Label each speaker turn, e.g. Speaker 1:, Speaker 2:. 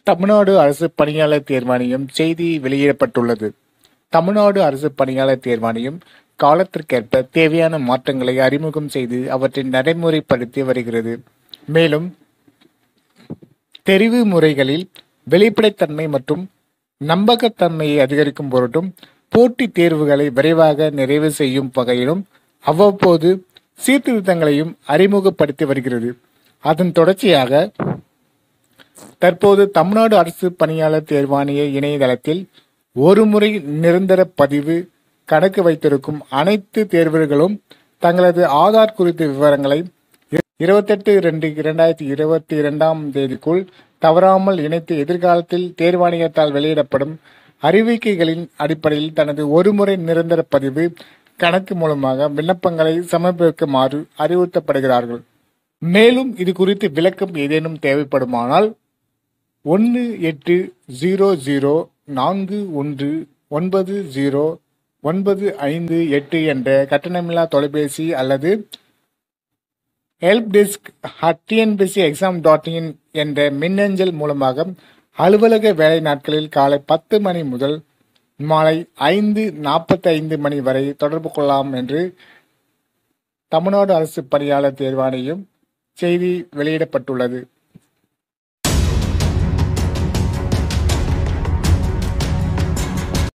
Speaker 1: தமிழ்நாடு அரசு பணியாளர் தேர்வாணையம் செய்தி வெளியிடப்பட்டுள்ளது தமிழ்நாடு அரசு பணியாளர் தேர்வாணையம் காலத்திற்கேற்ப தேவையான மாற்றங்களை அறிமுகம் செய்து அவற்றை நடைமுறைப்படுத்தி வருகிறது மேலும் தெரிவு முறைகளில் வெளிப்படைத்தன்மை மற்றும் நம்பகத்தன்மையை அதிகரிக்கும் பொருட்டும் போட்டித் தேர்வுகளை விரைவாக நிறைவு செய்யும் வகையிலும் அவ்வப்போது சீர்திருத்தங்களையும் அறிமுகப்படுத்தி வருகிறது அதன் தொடர்ச்சியாக தற்போது தமிழ்நாடு அரசு பணியாளர் தேர்வாணைய இணையதளத்தில் ஒரு முறை நிரந்தர பதிவு கணக்கு வைத்திருக்கும் அனைத்து தேர்வர்களும் தங்களது ஆதார் குறித்த விவரங்களை இருபத்தெட்டு ரெண்டு இரண்டாயிரத்தி இருபத்தி இரண்டாம் தேதிக்குள் தவறாமல் இணைத்து எதிர்காலத்தில் தேர்வாணையத்தால் வெளியிடப்படும் அறிவிக்கைகளின் அடிப்படையில் தனது ஒருமுறை நிரந்தர பதிவு கணக்கு மூலமாக விண்ணப்பங்களை சமர்ப்பிக்குமாறு அறிவுறுத்தப்படுகிறார்கள் மேலும் இது குறித்து விளக்கம் ஏதேனும் தேவைப்படுமானால் ஒன்று எட்டு ஜீரோ ஜீரோ நான்கு ஒன்று ஒன்பது ஜீரோ ஒன்பது ஐந்து எட்டு என்ற கட்டணமில்லா தொலைபேசி அல்லது help desk TNPSC exam dot in என்ற மின்னஞ்சல் மூலமாக அலுவலக வேலை நாட்களில் காலை பத்து மணி முதல் மாலை ஐந்து நாற்பத்தி ஐந்து மணி வரை தொடர்பு கொள்ளலாம் என்று தமிழ்நாடு அரசு பணியாளர் தேர்வாணையம் செய்தி வெளியிடப்பட்டுள்ளது